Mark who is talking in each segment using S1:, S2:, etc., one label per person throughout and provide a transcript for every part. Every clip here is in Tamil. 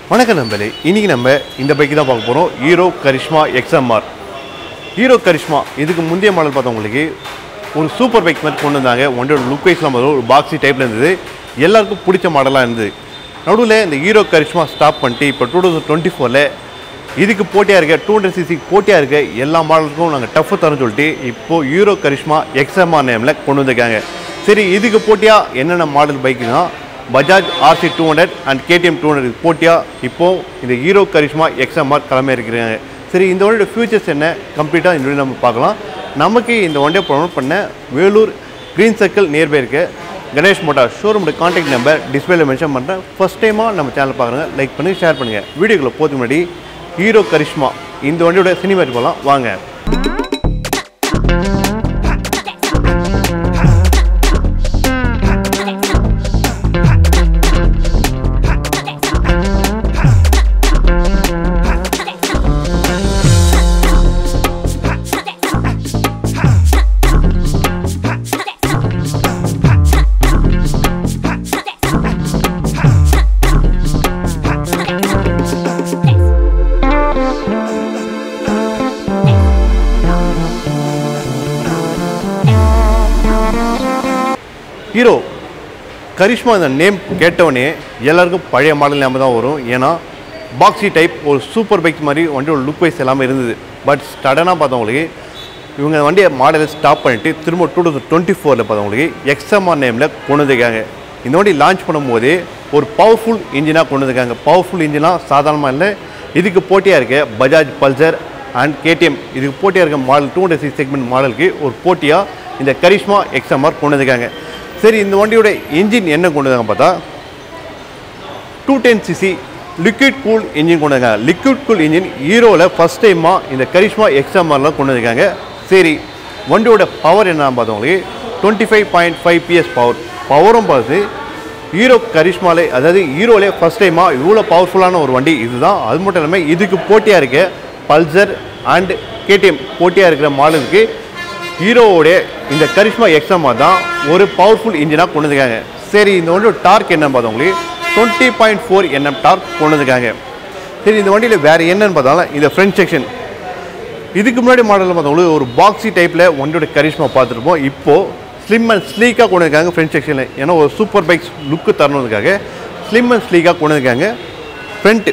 S1: வணக்கம் நம்பளே இன்னைக்கு நம்ம இந்த பைக்கு தான் பார்க்க போகிறோம் Hero Karishma XMR Hero Karizma இதுக்கு முந்தைய மாடல் பார்த்தவங்களுக்கு ஒரு சூப்பர் பைக் மாதிரி கொண்டு வந்தாங்க ஒன்றோட லுக் வைஸ்லாம் பார்த்தா ஒரு பாக்ஸி டைப்பில் இருந்தது எல்லாருக்கும் பிடிச்ச மாடலாக இருந்தது நடுவில் இந்த ஹீரோ கரிஷ்மா ஸ்டாப் பண்ணிட்டு இப்போ டூ தௌசண்ட் டுவெண்ட்டி ஃபோரில் இதுக்கு போட்டியாக இருக்க டூ ஹண்ட்ரட் சிசி போட்டியாக இருக்க எல்லா மாடலுக்கும் நாங்கள் டஃப் தரோம்னு சொல்லிட்டு இப்போது ஹீரோ கரிஷ்மா எக்ஸ்எம்ஆர் நேமில் கொண்டு வந்திருக்காங்க சரி இதுக்கு போட்டியாக என்னென்ன மாடல் பைக்குனா Bajaj RC two hundred and KTM two hundred போட்டியாக இப்போது இந்த ஹீரோ கரிஷ்மா எக்ஸ்எம்ஆர் கிளம்ப இருக்கிறாங்க சரி இந்த வண்டியோட ஃபியூச்சர்ஸ் என்ன கம்ப்ளீட்டாக இந்த video நம்ம பார்க்கலாம் நமக்கு இந்த வண்டியை ப்ரொமோட் பண்ண வேலூர் க்ரீன் சர்க்கிள் நியர்பை இருக்க கணேஷ் மோட்டார் ஷோரூமோட காண்டாக்ட் நம்பர் டிஸ்பிளேல மென்ஷன் பண்ணுறேன் ஃபஸ்ட் டைமாக நம்ம சேனல் பார்க்குறேங்க லைக் பண்ணி ஷேர் பண்ணுங்கள் வீடியோக்குள்ள போகிறதுக்கு முன்னாடி ஹீரோ கரிஷ்மா இந்த வண்டியோட சினிமா போகலாம் வாங்க ஹீரோ கரிஷ்மா இந்த நேம் கேட்டவொடனே எல்லாருக்கும் பழைய மாடல் ஞாபகம் தான் வரும் ஏன்னா பாக்ஸி டைப் ஒரு சூப்பர் பைக் மாதிரி வண்டியோட லுக் வைஸ் எல்லாமே இருந்தது பட் சடனாக பார்த்தவங்களுக்கு இவங்க இந்த வண்டியை மாடலை ஸ்டாப் பண்ணிட்டு திரும்ப டூ தௌசண்ட் டுவெண்ட்டி ஃபோரில் பார்த்தவங்களுக்கு எக்ஸ்எம்ஆர் நேமில் கொண்டு வந்திருக்காங்க இந்த வண்டி லான்ச் பண்ணும்போதே ஒரு பவர்ஃபுல் இன்ஜினாக கொண்டு வந்திருக்காங்க பவர்ஃபுல் இன்ஜினாக சாதாரணமாக இல்லை இதுக்கு போட்டியாக இருக்க பஜாஜ் பல்சர் அண்ட் கேடிஎம் இதுக்கு போட்டியாக இருக்க model two hundred six segment மாடலுக்கு ஒரு போட்டியாக இந்த கரிஷ்மா எக்ஸ்எம்ஆர் கொண்டு வந்திருக்காங்க சரி இந்த வண்டியோட இன்ஜின் என்ன கொண்டு வந்தாங்க பார்த்தா two ten CC liquid cool engine கொண்டு வந்தாங்க லிக்விட் கூல் இன்ஜின் ஹீரோவில் ஃபஸ்ட் டைமாக இந்த கரிஷ்மா எக்ஸ்எம்ஆரில் கொண்டு வந்திருக்காங்க சரி வண்டியோட பவர் என்ன பார்த்தவங்களுக்கு twenty five point five PS power பவரும் பார்த்து ஹீரோ கரிஷ்மாலே அதாவது ஹீரோலே ஃபஸ்ட் டைமாக இவ்வளோ பவர்ஃபுல்லான ஒரு வண்டி இதுதான் அது மட்டும் இல்லாமல் இதுக்கு போட்டியாக இருக்க பல்சர் அண்ட் கேடிஎம் போட்டியாக இருக்கிற மாடலுக்கு ஹீரோவோடைய இந்த கரிஷ்மா எக்ஸாமா தான் ஒரு பவர்ஃபுல் இன்ஜினாக கொண்டு வந்திருக்காங்க சரி இந்த வண்டியோட டார்க் என்ன பார்த்தவங்களுக்கு twenty point four NM torque கொண்டு வந்திருக்காங்க சரி இந்த வண்டியில் வேறு என்னன்னு பார்த்தாலும் இந்த ஃப்ரண்ட் செக்ஷன் இதுக்கு முன்னாடி மாடலில் பார்த்தவங்களுக்கு ஒரு பாக்ஸி டைப்பில் வண்டியோட கரிஷ்மா பார்த்துருப்போம் இப்போது ஸ்லிம் அண்ட் ஸ்லீக்காக கொண்டு வந்திருக்காங்க ஃப்ரண்ட் செக்ஷனில் ஏன்னா ஒரு சூப்பர் பைக்ஸ் லுக்கு தரணுன்றதுக்காக ஸ்லிம் அண்ட் ஸ்லீக்காக கொண்டு வந்திருக்காங்க ஃப்ரண்ட்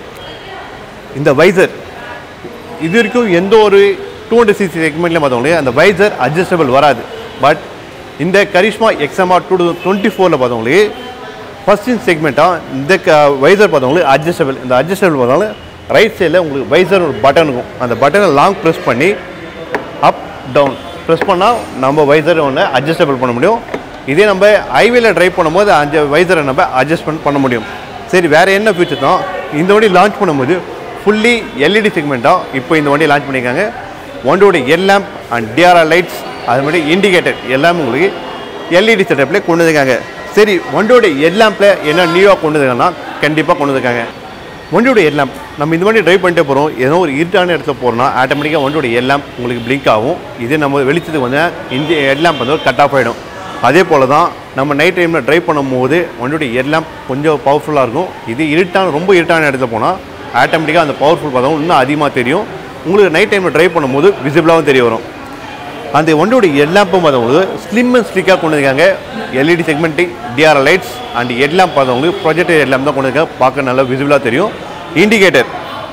S1: இந்த வைசர் இது வரைக்கும் எந்த ஒரு டூ ஹண்ட்ரட் சிசி செக்மெண்ட்லையும் பார்த்தவங்களே அந்த வைசர் அட்ஜஸ்டபிள் வராது பட் இந்த கரிஷ்மா எக்ஸாமா டூ தௌசண்ட் டுவெண்ட்டி ஃபோரில் பார்த்தவங்களுக்கு ஃபஸ்ட் இன் செக்மெண்ட்டாக இந்த க வைசர் பார்த்தவங்களுக்கு அட்ஜஸ்டபிள் இந்த அட்ஜஸ்டபிள் பார்த்தாலும் ரைட் சைடில் உங்களுக்கு வைசர் ஒரு பட்டன் இருக்கும் அந்த பட்டனை லாங் ப்ரெஸ் பண்ணி அப் டவுன் ப்ரெஸ் பண்ணால் நம்ம வைசரை ஒன்று அட்ஜஸ்டபிள் பண்ண முடியும் இதே நம்ம ஹைவேல ட்ரைவ் பண்ணும்போது அந்த வைசரை நம்ம அட்ஜஸ்ட்மெண்ட் பண்ண முடியும் சரி வேறு என்ன ஃபியூச்சர் தான் இந்த வண்டி லான்ச் பண்ணும்போது ஃபுல்லி எல்இடி செக்மெண்ட்டாக இப்போ இந்த வண்டியை லான்ச் பண்ணியிருக்காங்க வண்டியோட L lamp and DRR lights அது மாதிரி இண்டிகேட்டர் எல்லாமே உங்களுக்கு எல்இடி செட்டப்லேயே கொண்டு வந்திருக்காங்க சரி வண்டியோட எல் லேம்பில் என்ன நியூவாக கொண்டு வந்திருக்காங்கன்னா கண்டிப்பாக கொண்டு வந்திருக்காங்க வண்டியோட எல் லேம்ப் நம்ம இந்த வண்டி ட்ரைவ் பண்ணிட்டே போகிறோம் ஏதோ ஒரு இருட்டான இடத்துல போகிறோம்னா ஆட்டோமேட்டிக்காக வண்டியோட எல் லேம்ப் உங்களுக்கு பிளிங்க் ஆகும் இதே நம்ம வெளிச்சத்துக்கு வந்து இந்த ஹெட் லேம்ப் வந்து கட் ஆஃப் ஆகிடும் அதே போல் தான் நம்ம நைட் டைமில் ட்ரைவ் பண்ணும்போது வண்டியோட ஹெட் லேம்ப் கொஞ்சம் பவர்ஃபுல்லாக இருக்கும் இது இருட்டான ரொம்ப இருட்டான இடத்துல போனால் ஆட்டோமேட்டிக்காக அந்த பவர்ஃபுல் பார்த்தோம் இன்னும் அதிகமாக தெரியும் உங்களுக்கு நைட் டைமில் ட்ரைவ் பண்ணும்போது விசிபிளாகவும் தெரிய வரும் அந்த வண்டியோட எல்லாம் பார்த்தவங்களுக்கு ஸ்லிம் அண்ட் ஸ்லிக்காக கொண்டு வந்திருக்காங்க LED segment DR lights and எல்லாம் பார்த்தவங்களுக்கு ப்ரொஜெக்டர் எல்லாம் தான் கொண்டு வந்திருக்காங்க பார்க்க நல்லா விசிபிளாக தெரியும் இண்டிகேட்டர்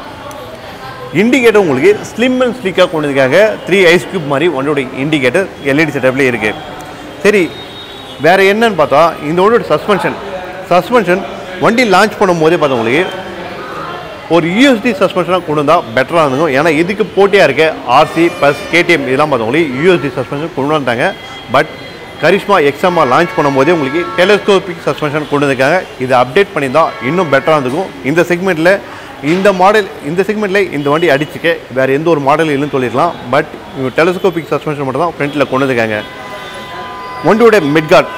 S1: இண்டிகேட்டர் உங்களுக்கு ஸ்லிம் அண்ட் ஸ்லிக்காக கொண்டு வந்திருக்காங்க த்ரீ ஐஸ் கியூப் மாதிரி வண்டியோட இண்டிகேட்டர் எல்இடி செட்டப்லேயே இருக்குது சரி வேறு என்னன்னு பார்த்தா இந்த வண்டியோட சஸ்பென்ஷன் சஸ்பென்ஷன் வண்டி லான்ச் பண்ணும்போதே பார்த்தவங்களுக்கு ஒரு யூஎஸ்டி சஸ்பென்ஷனாக கொண்டு வந்தால் பெட்டராக இருந்துக்கும் ஏன்னா இதுக்கு போட்டியாக இருக்க ஆர்சி ப்ளஸ் கேடிஎம் இதெல்லாம் பார்த்தவங்களுக்கு யூஎஸ்டி சஸ்பென்ஷன் கொண்டு வந்தாங்க பட் கரிஷ்மா எக்ஸாமா லான்ச் பண்ணும்போதே உங்களுக்கு டெலஸ்கோபிக் சஸ்பென்ஷன் கொண்டு வந்திருக்காங்க இதை அப்டேட் பண்ணியிருந்தா இன்னும் பெட்டராக இருந்திருக்கும் இந்த செக்மெண்ட்டில் இந்த மாடல் இந்த செக்மெண்ட்டில் இந்த வண்டி அடிச்சுக்க வேறு எந்த ஒரு மாடல் இல்லைன்னு சொல்லிடலாம் பட் இவங்க டெலஸ்கோபிக் சஸ்பென்ஷன் மட்டும் தான் ஃப்ரண்ட்டில் கொண்டு வந்திருக்காங்க வண்டியோட மிட்கார்ட்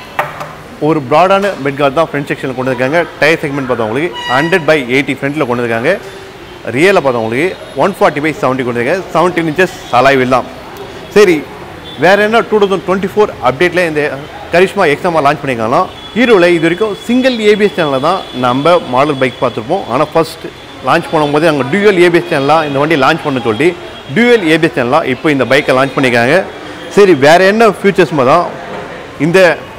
S1: ஒரு ப்ராடான பெட்கார்ட் தான் ஃப்ரண்ட் செக்ஷனில் கொண்டு வந்திருக்காங்க டயர் செக்மெண்ட் பார்த்தவங்களுக்கு ஹண்ட்ரட் பை எயிட்டி ஃப்ரண்ட்டில் கொண்டு வந்திருக்காங்க ரியலில் பார்த்தவங்களுக்கு ஒன் ஃபார்ட்டி பை செவன்ட்டி கொண்டு வந்திருக்காங்க செவன்டீன் இன்ச்சஸ் அலாய்வில் தான் சரி வேறு என்ன டூ தௌசண்ட் டுவெண்ட்டி ஃபோர் அப்டேட்டில் இந்த கரிஷ்மா எக்ஸாமாக லான்ச் பண்ணிக்கலாம் ஹீரோவில் இது வரைக்கும் சிங்கிள் ஏபிஎஸ் சேனலில் தான் நம்ம மாடல் பைக் பார்த்துருப்போம் ஆனால் ஃபர்ஸ்ட் லான்ச் பண்ணும்போது அங்கே டியூஎல் ஏபிஎஸ் சேனலாக இந்த வண்டி லான்ச் பண்ண சொல்லி டியூஎல் ஏபிஎஸ் சேனலாக இப்போ இந்த பைக்கை லான்ச் பண்ணியிருக்காங்க சரி வேறு என்ன ஃபியூச்சர்ஸ் தான் இந்த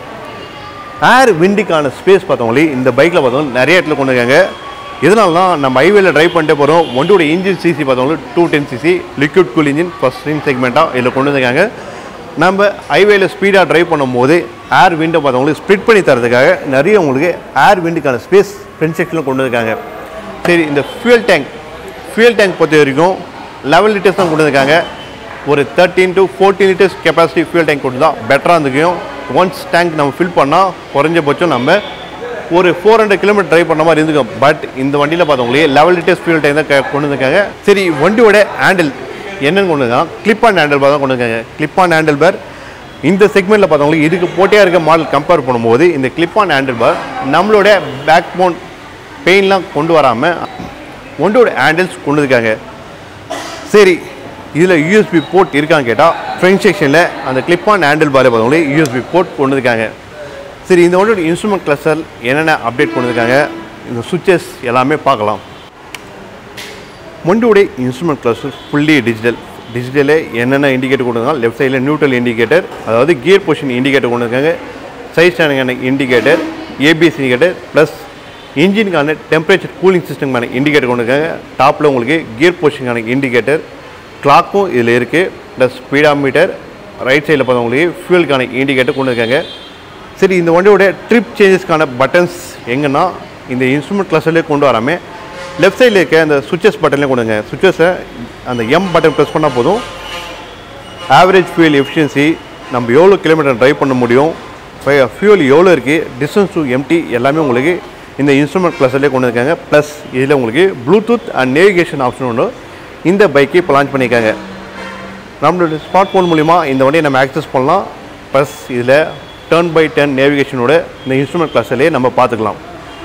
S1: ஏர் விண்டுக்கான ஸ்பேஸ் பார்த்தவங்களே இந்த பைக்கில் பார்த்தவங்க நிறைய இடத்துல கொண்டு இருக்காங்க இதனால தான் நம்ம ஹைவேல டிரைவ் பண்ணிட்டு போகிறோம் வண்டியோட இன்ஜின் சிசி பார்த்தவங்களும் two ten CC liquid cool engine first in செக்மெண்ட்டாக இதில் கொண்டு வந்திருக்காங்க நம்ம ஹைவேல ஸ்பீடாக டிரைவ் பண்ணும்போது ஏர் விண்டை பார்த்தவங்களுக்கு ஸ்ப்ளிட் பண்ணி தரதுக்காக நிறைய உங்களுக்கு ஏர் விண்டுக்கான ஸ்பேஸ் ஃப்ரண்ட் செக்ஷனில் கொண்டு வந்திருக்காங்க சரி இந்த ஃபியூல் டேங்க் ஃபியூல் டேங்க் பொறுத்த வரைக்கும் லெவல் லிட்டர்ஸ் தான் கொண்டு வந்திருக்காங்க ஒரு thirteen to fourteen litres capacity fuel tank கொண்டு தான் பெட்டராக இருந்துக்கும் ஒன்ஸ் டேங்க் நம்ம ஃபில் பண்ணால் குறைஞ்சபட்சம் நம்ம ஒரு ஃபோர் ஹண்ட்ரட் கிலோமீட்டர் ட்ரைவ் பண்ண மாதிரி இருந்துக்கும் பட் இந்த வண்டியில் பார்த்தவங்களே லெவல் லிட்டர்ஸ் ஃபியூல் டேங்க் தான் க- கொண்டு வந்திருக்காங்க சரி வண்டியோட ஹேண்டில் என்னன்னு கொண்டு வந்தாங்க கிளிப் ஆன் ஹேண்டில் பார் தான் கொண்டு வந்திருக்காங்க கிளிப் ஆன் ஹேண்டில் பார் இந்த செக்மெண்ட்டில் பார்த்தவங்களுக்கு இதுக்கு போட்டியாக இருக்க மாடல் கம்பேர் பண்ணும்போது இந்த கிளிப் ஆன் ஹேண்டில் பார் நம்மளோட பேக் போன் பெயின்லாம் கொண்டு வராமல் வண்டியோட ஹேண்டில்ஸ் கொண்டு இருக்காங்க சரி இதில் யூஎஸ்பி போர்ட் இருக்கான்னு கேட்டால் ஃப்ரண்ட் செக்ஷனில் அந்த கிளிப் ஆன் ஹேண்டில் பார் பார்த்தவங்களே யூஎஸ்பி போர்ட் கொண்டு இருக்காங்க சரி இந்த வண்டியோட இன்ஸ்ட்ருமெண்ட் கிளஸ்டர் என்னென்ன அப்டேட் கொண்டு இருக்காங்க இந்த சுவிச்சஸ் எல்லாமே பார்க்கலாம் வண்டியோடைய இன்ஸ்ட்ருமெண்ட் கிளஸ்டர் ஃபுல்லி டிஜிட்டல் டிஜிட்டலே என்னென்ன இண்டிகேட்டர் கொண்டு இருக்காங்க லெஃப்ட் சைடில் நியூட்ரல் இண்டிகேட்டர் அதாவது கியர் பொசிஷன் இண்டிகேட்டர் கொண்டு இருக்காங்க சைட் ஸ்டாண்டுக்கான இண்டிகேட்டர் ஏபிஎஸ் இண்டிகேட்டர் ப்ளஸ் இன்ஜினுக்கான டெம்பரேச்சர் கூலிங் சிஸ்டம்க்கான இண்டிகேட்டர் கொண்டு இருக்காங்க டாப்பில் உங்களுக்கு கியர் பொசிஷனுக்கான இண்டிகேட்டர் கிளாக்கும் இதில் இருக்குது ப்ளஸ் ஸ்பீடாமீட்டர் ரைட் சைடில் பார்த்தவங்களுக்கு ஃபியூலுக்கான இண்டிகேட்டர் கொண்டு இருக்காங்க சரி இந்த வண்டியோட ட்ரிப் சேஞ்சஸ்க்கான பட்டன்ஸ் எங்கன்னா இந்த இன்ஸ்ட்ருமெண்ட் கிளஸ்டர்லேயே கொண்டு வராமல் லெஃப்ட் சைடில் இருக்க அந்த சுவிச்சஸ் பட்டன்லேயே கொடுங்க சுவிச்சஸை அந்த எம் பட்டன் ப்ரெஸ் பண்ணால் போதும் ஆவரேஜ் ஃபியூல் எஃபிஷியன்சி நம்ம எவ்வளோ கிலோமீட்டர் ட்ரைவ் பண்ண முடியும் ஃபியூல் எவ்வளோ இருக்குது டிஸ்டன்ஸ் டு எம்டி எல்லாமே உங்களுக்கு இந்த இன்ஸ்ட்ருமெண்ட் கிளஸ்டர்லேயே கொண்டு இருக்காங்க ப்ளஸ் இதில் உங்களுக்கு ப்ளூடூத் அண்ட் நேவிகேஷன் ஆப்ஷன் ஒன்று இந்த பைக்கை இப்போ லான்ச் பண்ணியிருக்காங்க நம்மளோட ஸ்மார்ட் ஃபோன் மூலிமா இந்த வண்டியை நம்ம ஆக்சஸ் பண்ணலாம் ப்ளஸ் இதில் டர்ன் பை டர்ன் நேவிகேஷனோட இந்த இன்ஸ்ட்ருமெண்ட் கிளாஸ்லேயே நம்ம பார்த்துக்கலாம்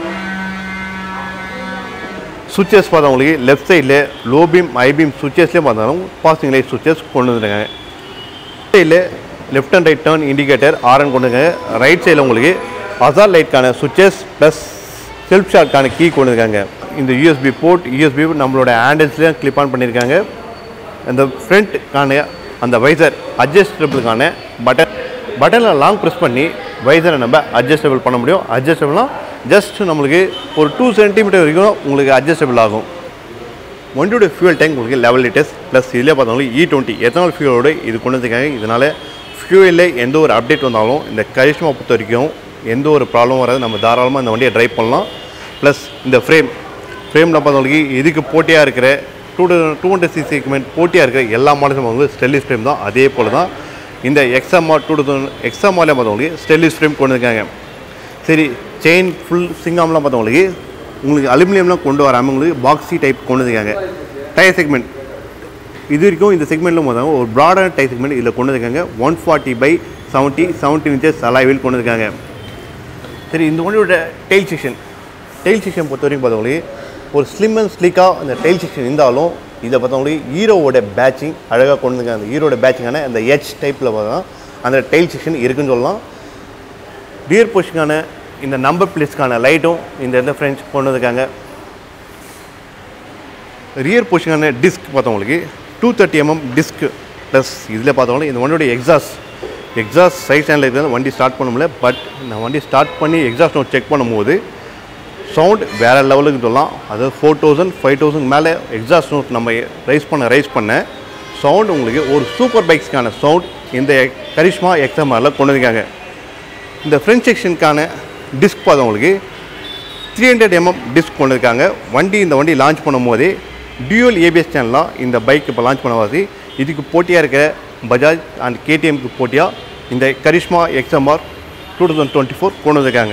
S1: சுவிச்சஸ் பார்த்தவங்களுக்கு லெஃப்ட் சைடில் லோ பீம் ஐ பீம் சுவிச்சஸ்லேயே பார்த்தாலும் பாசிங் லைட் சுவிச்சஸ் கொண்டு வந்துருக்காங்க சைடில் left and right turn indicator horn கொண்டு இருக்காங்க ரைட் சைடில் உங்களுக்கு அசார் லைட்கான சுவிச்சஸ் ப்ளஸ் செல்ஃப் ஷாட்கான கீ கொண்டு இருக்காங்க இந்த யூஎஸ்பி போர்ட் யூஎஸ்பி நம்மளோட ஹேண்டில்ஸ்லேயும் கிளிப் ஆன் பண்ணியிருக்காங்க அந்த ஃப்ரண்ட்டுக்கான அந்த வைசர் அட்ஜஸ்டபிளுக்கான பட்டன் பட்டனில் லாங் ப்ரெஸ் பண்ணி வைசரை நம்ம அட்ஜஸ்டபிள் பண்ண முடியும் அட்ஜஸ்டபிள்னால் ஜஸ்ட் நம்மளுக்கு ஒரு டூ சென்டிமீட்டர் வரைக்கும் உங்களுக்கு அட்ஜஸ்டபிள் ஆகும் வண்டியோட ஃபியூல் டேங்க் உங்களுக்கு லெவல் லிட்டர்ஸ் ப்ளஸ் இதில் பார்த்தவங்களுக்கு இ டுவெண்ட்டி எத்தனால் ஃபியூலோட இது கொண்டு வந்திருக்காங்க இதனால் ஃபியூலில் எந்த ஒரு அப்டேட் வந்தாலும் இந்த கரிஷ்மா பொறுத்த வரைக்கும் எந்த ஒரு ப்ராப்ளம் வராது நம்ம தாராளமாக இந்த வண்டியை ட்ரைவ் பண்ணலாம் ப்ளஸ் இந்த ஃப்ரேம் ஃப்ரேமில் பார்த்தவங்களுக்கு இதுக்கு போட்டியாக இருக்கிற two two hundred CC segment போட்டியாக இருக்கிற எல்லா மாடலும் வந்து ஸ்டெல்லிஸ் ஃப்ரேம் தான் அதே போல் தான் இந்த எக்ஸாமா டூ தௌசண்ட் எக்ஸாமாலே பார்த்தவங்களுக்கு ஸ்டெல்லிஸ் ஃப்ரேம் கொண்டு இருக்காங்க சரி செயின் ஃபுல் சிங்காம்லாம் பார்த்தவங்களுக்கு உங்களுக்கு அலுமினியம்லாம் கொண்டு வராமல் உங்களுக்கு பாக்ஸி டைப் கொண்டு வந்திருக்காங்க டயர் செக்மெண்ட் இது வரைக்கும் இந்த செக்மெண்ட்டில் பார்த்தா ஒரு ப்ராடான டயர் செக்மெண்ட் இதில் கொண்டு வந்திருக்காங்க one forty by seventy seventy inches அலாய்வில் கொண்டு வந்திருக்காங்க சரி இந்த வண்டியோட டெயில் செக்ஷன் டெயில் செக்ஷன் பொறுத்த வரைக்கும் பார்த்தவங்களுக்கு ஒரு ஸ்லிம் அண்ட் ஸ்லீக்காக அந்த டெயில் செக்ஷன் இருந்தாலும் இதை பார்த்தவங்களுக்கு ஹீரோவோட பேட்சிங் அழகாக கொண்டு வந்திருக்காங்க அந்த ஹீரோட பேட்சிங்கான அந்த எச் டைப்பில் பார்த்தா அந்த டெயில் செக்ஷன் இருக்குன்னு சொல்லலாம் ரியர் பொசிஷனுக்கான இந்த நம்பர் பிளேஸ்க்கான லைட்டும் இந்த இடத்துல ஃப்ரெண்ட்ஸ் கொண்டு வந்திருக்காங்க ரியர் பொசிஷனான டிஸ்க் பார்த்தவங்களுக்கு two thirty mm disc plus இதில் பார்த்தவங்களுக்கு இந்த வண்டியோட எக்ஸாஸ்ட் எக்ஸாஸ்ட் சைட் ஸ்டாண்டில் இருக்கிறது வண்டி ஸ்டார்ட் பண்ண முடியல பட் நான் வண்டி ஸ்டார்ட் பண்ணி எக்ஸாஸ்ட் நோட் செக் பண்ணும்போது சவுண்ட் வேறு லெவலுக்கு சொல்லலாம் அதாவது ஃபோர் தௌசண்ட் ஃபைவ் தௌசண்ட் மேலே எக்ஸாஸ்ட் நோட் நம்ம ரைஸ் பண்ண ரைஸ் பண்ண சவுண்ட் உங்களுக்கு ஒரு சூப்பர் பைக்ஸ்க்கான சவுண்ட் இந்த கரிஷ்மா எக்ஸாமில் கொண்டு வந்திருக்காங்க இந்த ஃப்ரண்ட் செக்ஷனுக்கான டிஸ்க் பார்த்தவங்களுக்கு த்ரீ ஹண்ட்ரட் எம்எம் டிஸ்க் கொண்டு இருக்காங்க வண்டி இந்த வண்டி லான்ச் பண்ணும்போதே டியூல் ஏபிஎஸ் சேனலாக இந்த பைக் இப்போ லான்ச் பண்ணவாசி இதுக்கு போட்டியாக இருக்கிற பஜாஜ் அண்ட் கேடிஎம்க்கு போட்டியாக இந்த Karizma XMR two thousand twenty four கொண்டு வந்திருக்காங்க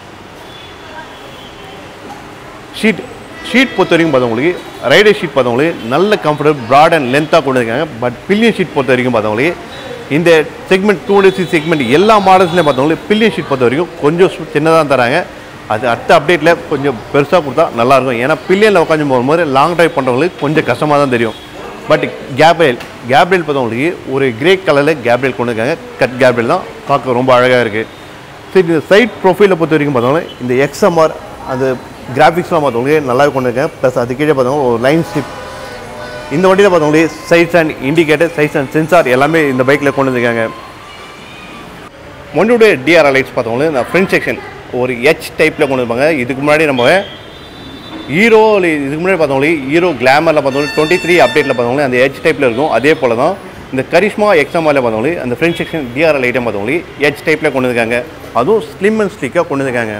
S1: ஷீட் ஷீட் பொறுத்த வரைக்கும் பார்த்தவங்களுக்கு ரைடர் ஷீட் பார்த்தவங்களுக்கு நல்ல கம்ஃபர்டபுள் ப்ராட் அண்ட் லென்த்தாக கொண்டு வந்திருக்காங்க பட் பில்லியன் ஷீட் பொறுத்த வரைக்கும் பார்த்தவங்களுக்கு இந்த segment two hundred cc segment எல்லா மாடல்ஸ்லையும் பார்த்தவங்களுக்கு பில்லியன் ஷீட் பொறுத்த வரைக்கும் கொஞ்சம் சின்னதாக தராங்க அது அடுத்த அப்டேட்டில் கொஞ்சம் பெருசாக கொடுத்தா நல்லாயிருக்கும் ஏன்னா பில்லியனில் உட்காந்து போகும்போது லாங் ட்ரைவ் பண்ணுறவங்களுக்கு கொஞ்சம் கஷ்டமாக தான் தெரியும் பட் கேப்ரியல் கேப்ரியல் பார்த்தவங்களுக்கு ஒரு கிரே கலரில் கேப்ரியல் கொண்டு இருக்காங்க கட் கேப்ரியல் தான் பார்க்க ரொம்ப அழகாக இருக்குது சரி இந்த சைட் ப்ரொஃபைலை பொறுத்த வரைக்கும் பார்த்தோம்னா இந்த எக்ஸ்எம்ஆர் அந்த கிராஃபிக்ஸ்லாம் பார்த்தவங்களே நல்லாவே கொண்டு இருக்கேன் ப்ளஸ் அது கீழே பார்த்தோம்னா ஒரு லைன் ஸ்டிப் இந்த வண்டியில் பார்த்தவங்களே sides and indicator sides and sensor எல்லாமே இந்த பைக்கில் கொண்டு வந்திருக்காங்க வண்டியோட டிஆர்ஆர் லைட்ஸ் பார்த்தவங்களே இந்த ஃப்ரண்ட் செக்ஷன் ஒரு ஹெச் டைப்பில் கொண்டு இருப்பாங்க இதுக்கு முன்னாடி நம்ம ஹீரோ இதுக்கு முன்னாடி பார்த்தவங்களே ஹீரோ கிளாமரில் பார்த்தவங்களே டுவெண்ட்டி த்ரீ அப்டேட்டில் பார்த்தவங்களே அந்த ஹெச் டைப்பில் இருக்கும் அதே போல் தான் இந்த கரிஷ்மா எக்ஸாமில் பார்த்தவங்களே அந்த ஃப்ரண்ட் செக்ஷன் டிஆர்ஆர் லைட்டம் பார்த்தவங்களே ஹெச் டைப்பில் கொண்டு இருக்காங்க அதுவும் ஸ்லிம் அண்ட் ஸ்லிக்காக கொண்டு இருக்காங்க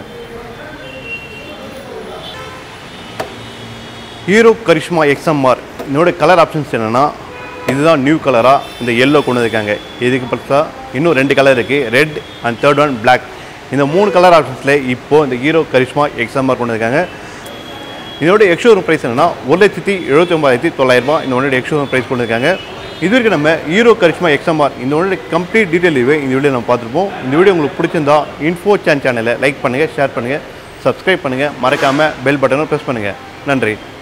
S1: ஹீரோ கரிஷ்மா எக்ஸ்எம்ஆர் இதோட கலர் ஆப்ஷன்ஸ் என்னென்னா இதுதான் நியூ கலராக இந்த எல்லோ கொண்டு வந்திருக்காங்க இதுக்கு பற்றா இன்னும் ரெண்டு கலர் இருக்குது red and third one black இந்த மூணு கலர் ஆப்ஷன்ஸில் இப்போது இந்த ஹீரோ கரிஷ்மா எக்ஸ்எம்ஆர் கொண்டு வந்திருக்காங்க இதோட எக்ஷோரூம் ப்ரைஸ் என்னன்னா ஒரு லட்சத்தி எழுபத்தி ஒன்பதாயிரத்தி தொள்ளாயிரரூபா இந்த ஒன்னோட எக்ஷோரூம் ப்ரைஸ் கொண்டு இருக்காங்க இது வரைக்கும் நம்ம ஹீரோ கரிஷ்மா எக்ஸ்எம்ஆர் இந்த ஒன்னோட கம்ப்ளீட் டீட்டெயில் இந்த வீடியோ நம்ம பார்த்துருப்போம் இந்த வீடியோ உங்களுக்கு பிடிச்சிருந்தா இன்ஃபோ சேன் சேனலை லைக் பண்ணுங்கள் ஷேர் பண்ணுங்கள் சப்ஸ்கிரைப் பண்ணுங்கள் மறக்காமல் பெல் பட்டனை ப்ரெஸ் பண்ணுங்கள் நன்றி